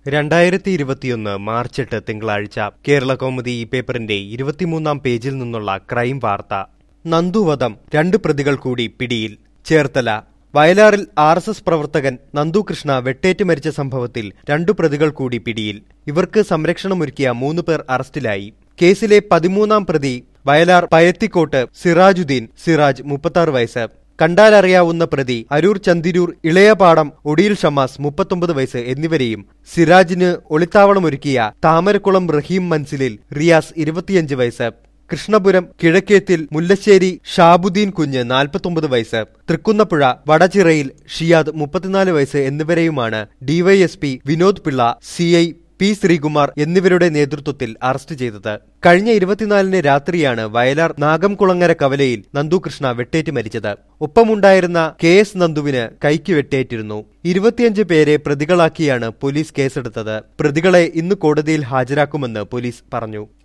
രണ്ടായിരത്തി ഇരുപത്തിയൊന്ന് മാർച്ച് എട്ട് തിങ്കളാഴ്ച കേരള കൗമുദി ഈ പേപ്പറിന്റെ ഇരുപത്തിമൂന്നാം പേജിൽ നിന്നുള്ള ക്രൈം വാർത്ത നന്ദുവധം രണ്ട് പ്രതികൾ കൂടി പിടിയിൽ ചേർത്തല വയലാറിൽ ആർ എസ് എസ് പ്രവർത്തകൻ നന്ദു കൃഷ്ണ വെട്ടേറ്റ് മരിച്ച സംഭവത്തിൽ രണ്ടു പ്രതികൾ കൂടി പിടിയിൽ ഇവർക്ക് സംരക്ഷണമൊരുക്കിയ മൂന്ന് പേർ അറസ്റ്റിലായി കേസിലെ പതിമൂന്നാം പ്രതി വയലാർ പയത്തിക്കോട്ട് സിറാജുദ്ദീൻ സിറാജ് മുപ്പത്താറ് വയസ്സ് കണ്ടാലറിയാവുന്ന പ്രതി അരൂർ ചന്തിരൂർ ഇളയപാടം ഒടിയിൽ ഷമാസ് മുപ്പത്തൊമ്പത് വയസ്സ് എന്നിവരെയും സിറാജിന് ഒളിത്താവളമൊരുക്കിയ താമരക്കുളം റഹീം മൻസിലിൽ റിയാസ് ഇരുപത്തിയഞ്ച് വയസ്സ് കൃഷ്ണപുരം കിഴക്കേത്തിൽ മുല്ലശ്ശേരി ഷാബുദ്ദീൻ കുഞ്ഞ് നാൽപ്പത്തൊമ്പത് വയസ്സ് തൃക്കുന്നപ്പുഴ വടച്ചിറയിൽ ഷിയാദ് മുപ്പത്തിനാല് വയസ്സ് എന്നിവരെയുമാണ് DYSP Vinod Pillai CI P Sreekumar എന്നിവരുടെ നേതൃത്വത്തിൽ അറസ്റ്റ് ചെയ്തത് കഴിഞ്ഞ ഇരുപത്തിനാലിന് രാത്രിയാണ് വയലാർ നാഗംകുളങ്ങര കവലയിൽ നന്ദുകൃഷ്ണ വെട്ടേറ്റ് മരിച്ചത് ഒപ്പമുണ്ടായിരുന്ന കെ എസ് നന്ദുവിന് കൈക്ക് വെട്ടേറ്റിരുന്നു ഇരുപത്തിയഞ്ച് പേരെ പ്രതികളാക്കിയാണ് പോലീസ് കേസെടുത്തത് പ്രതികളെ ഇന്ന് കോടതിയിൽ ഹാജരാക്കുമെന്ന് പോലീസ് പറഞ്ഞു